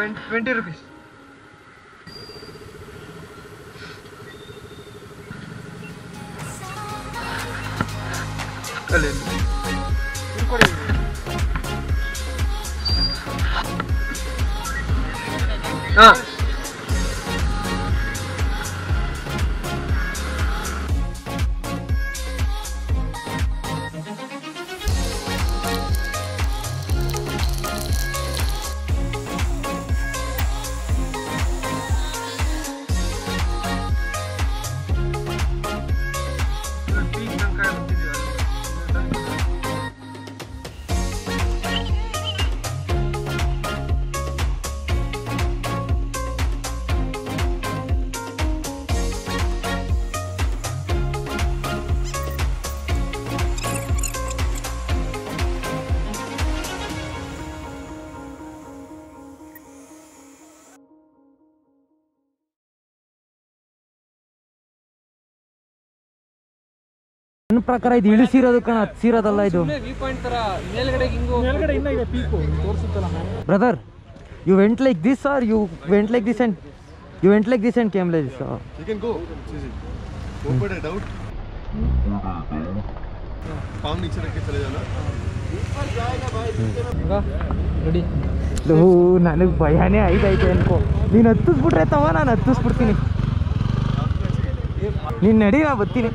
Twenty rupees ಅಲ್ಲಿ ಹಾ peak ತನಕ ಬರ್ತಿದ್ದೀವಿ ಅಲ್ಲಿ. ನನ್ನ ಪ್ರಕಾರ ಇದು ಇಳಿಸಿರೋದು ಕಣ ಹತ್ಸಿರೋದಲ್ಲ ಇದು ವ್ಯೂ ಪಾಯಿಂಟ್ ತರ ಮೇಲ್ಗಡೆ ಹಿಂಗು ಮೇಲ್ಗಡೆ ಇನ್ನ ಇದೆ ಪೀಕು ತೋರಿಸುತ್ತಲ್ಲ brother you went like this are you went like this and you went like this and came like this You can go. See, see. Go put it out. पाँव नीचे रख के चले जाना ರೆಡಿ ನನಗೆ ಭಯನೇ ಐದೈತೆ ಅನ್ಕೋ ನೀನು ಹತ್ತಿಸ್ಬಿಟ್ರೆ ತವ ನಾನು ಹತ್ತಿಸ್ಬಿಡ್ತೀನಿ ನೀನು ನಡಿ ನಾ ಬರ್ತೀನಿ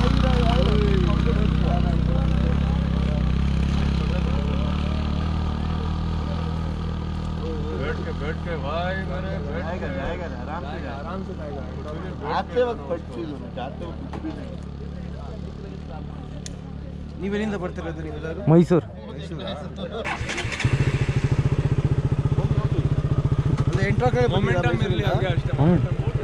बैठ के बैठ के भाई मैंने बैठ जाएगा जाएगा आराम से जाएगा आराम से जाएगा आते वक्त फट चीज होना जाते वक्त कुछ भी नहीं ನೀವೆಲ್ಲಿಂದ ಬರ್ತಿರೋದು ನೀವೆಲ್ಲರೂ ಮೈಸೂರು ಅಲ್ಲ ಎಂಟ್ರ ಕಡೆ ಮೊಮೆಂಟಮ್ ಇರಲಿ ಹಂಗೆ ಅಷ್ಟೇ ಹ್ಞೂ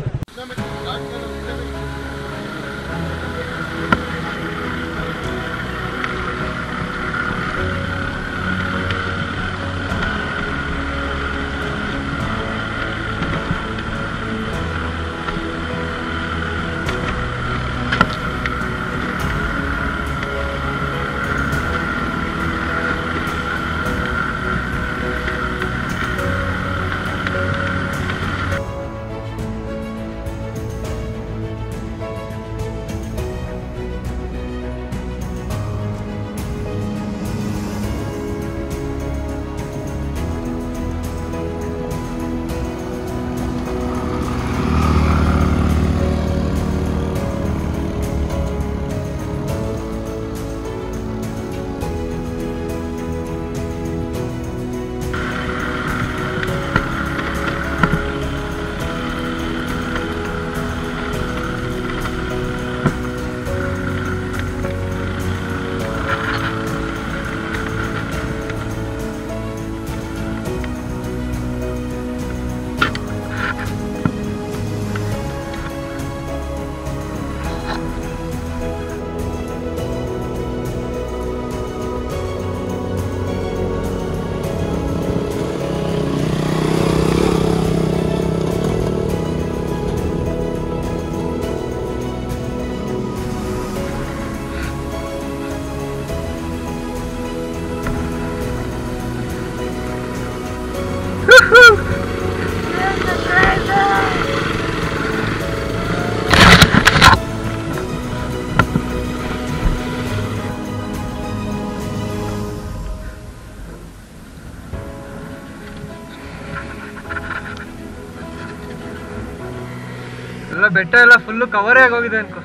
ಎಲ್ಲ ಬೆಟ್ಟ ಎಲ್ಲ ಫುಲ್ಲು ಕವರೇ ಆಗೋಗಿದೆ ಅನ್ಕೋ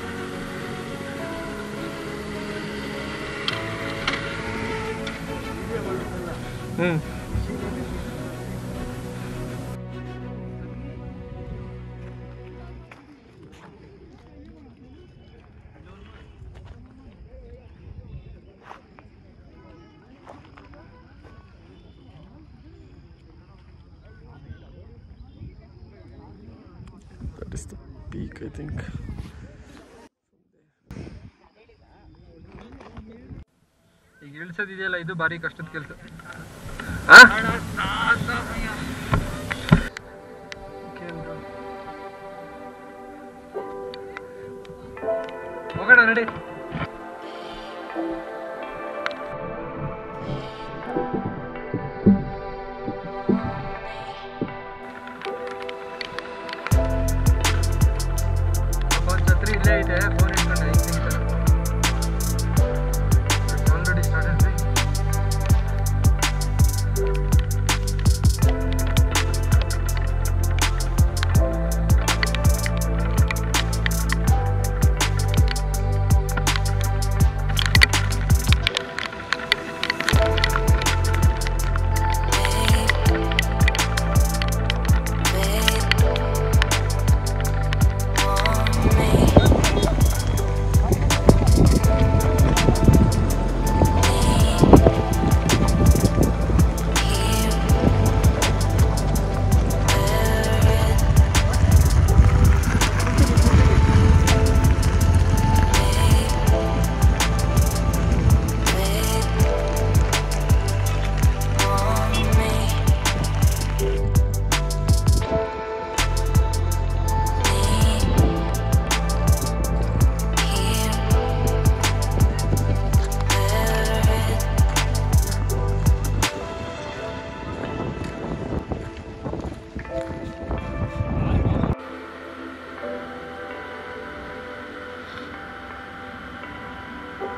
ಹ್ಮ್ That is the peak, I think. ಈಗ ಇಳಿಸೋದಿದೆಯಲ್ಲ ಇದು ಭಾರಿ ಕಷ್ಟದ ಕೆಲಸ ಹೋಗೋಣ ನಡಿ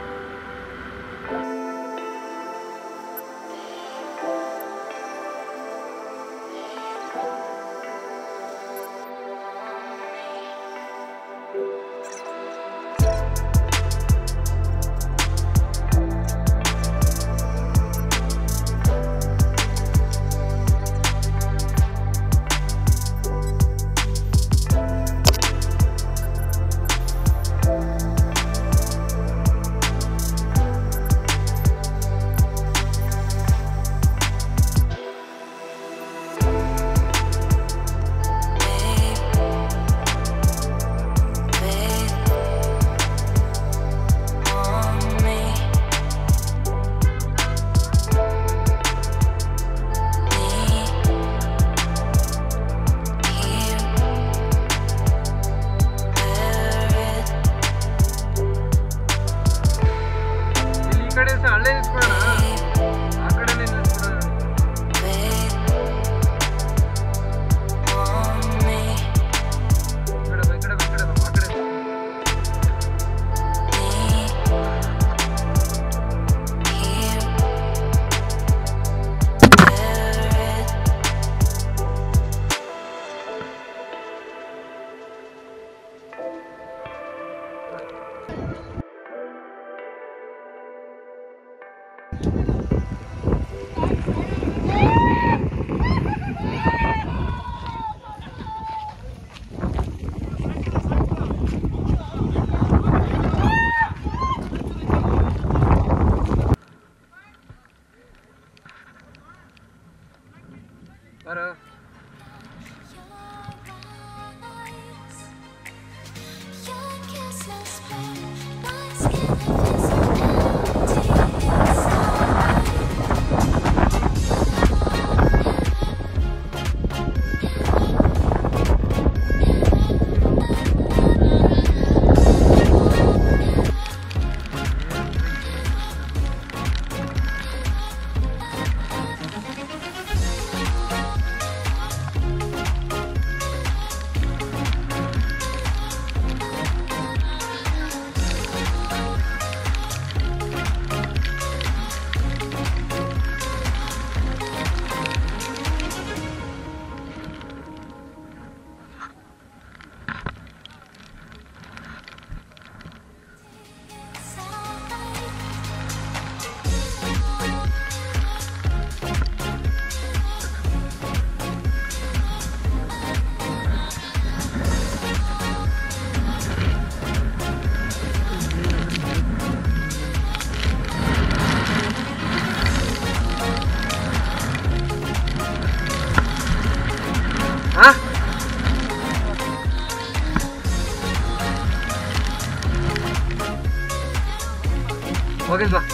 ಇಲ್ಲಿ ಈ ಕಡೆ ಸಹ ಅಲ್ಲೇ ನಿಲ್ಸ್ಬಿಡೋಣ ಆ ಕಡೆನೇ ನಿಲ್ಸ್ಬಿಡೋಣ ಈ ಕಡೆ ಬಾ, ಈ ಕಡೆ ಬಾ, ಈ ಕಡೆ ಬಾ, ಆ ಕಡೆ ಬಾ. ಬಾರೋ ಹಾ ಹೋಗಿದ್ ಬಾ